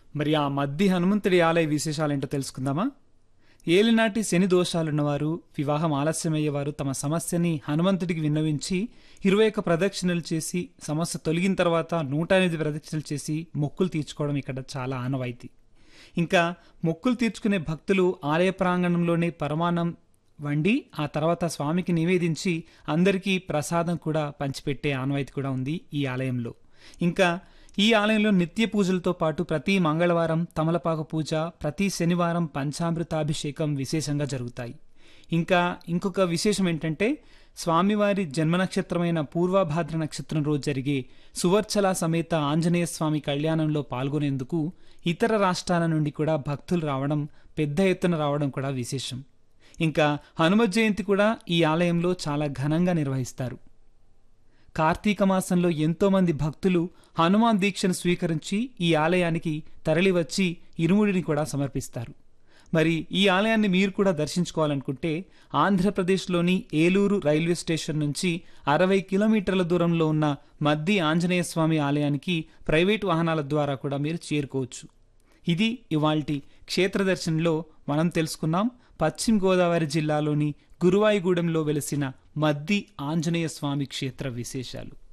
మరి ఆ మద్ది హనుమంతుడి ఆలయ విశేషాలేంటో తెలుసుకుందామా ఏలినాటి శని దోషాలున్నవారు వివాహం ఆలస్యమయ్యేవారు తమ సమస్యని హనుమంతుడికి విన్నవించి ఇరవై ఒక్క ప్రదక్షిణలు చేసి సమస్య తొలగిన తర్వాత నూట ఎనిమిది ప్రదక్షిణలు చేసి మొక్కులు తీర్చుకోవడం ఇక్కడ చాలా ఆనవాయితీ ఇంకా మొక్కులు తీర్చుకునే భక్తులు ఆలయ ప్రాంగణంలోనే పరమాన్నం వండి ఆ తర్వాత స్వామికి నివేదించి అందరికీ ప్రసాదం కూడా పంచిపెట్టే ఆనవాయితీ కూడా ఉంది ఈ ఆలయంలో ఇంకా ఈ ఆలయంలో నిత్య పూజలతో పాటు ప్రతి మంగళవారం తమలపాకు పూజ ప్రతి శనివారం పంచామృతాభిషేకం విశేషంగా జరుగుతాయి ఇంకా ఇంకొక విశేషం ఏంటంటే స్వామివారి జన్మ నక్షత్రమైన పూర్వభాద్ర నక్షత్రం రోజు జరిగే సువర్చల సమేత ఆంజనేయ స్వామి కళ్యాణంలో పాల్గొనేందుకు ఇతర రాష్ట్రాల నుండి కూడా భక్తులు రావడం పెద్ద ఎత్తున రావడం కూడా విశేషం ఇంకా హనుమ జయంతి కూడా ఈ ఆలయంలో చాలా ఘనంగా నిర్వహిస్తారు కార్తీక మాసంలో ఎంతో మంది భక్తులు హనుమాన్ దీక్షను స్వీకరించి ఈ ఆలయానికి తరలివచ్చి ఇరుముడిని కూడా సమర్పిస్తారు మరి ఈ ఆలయాన్ని మీరు కూడా దర్శించుకోవాలనుకుంటే ఆంధ్రప్రదేశ్లోని ఏలూరు రైల్వే స్టేషన్ నుంచి అరవై కిలోమీటర్ల దూరంలో ఉన్న మద్ది ఆంజనేయ స్వామి ఆలయానికి ప్రైవేటు వాహనాల ద్వారా కూడా మీరు చేరుకోవచ్చు ఇది ఇవాల్టి క్షేత్ర దర్శనంలో మనం తెలుసుకున్నాం పశ్చిమ గోదావరి జిల్లాలోని గురువాయిగూడెంలో వెలిసిన మద్ది ఆంజనేయ స్వామి క్షేత్ర విశేషాలు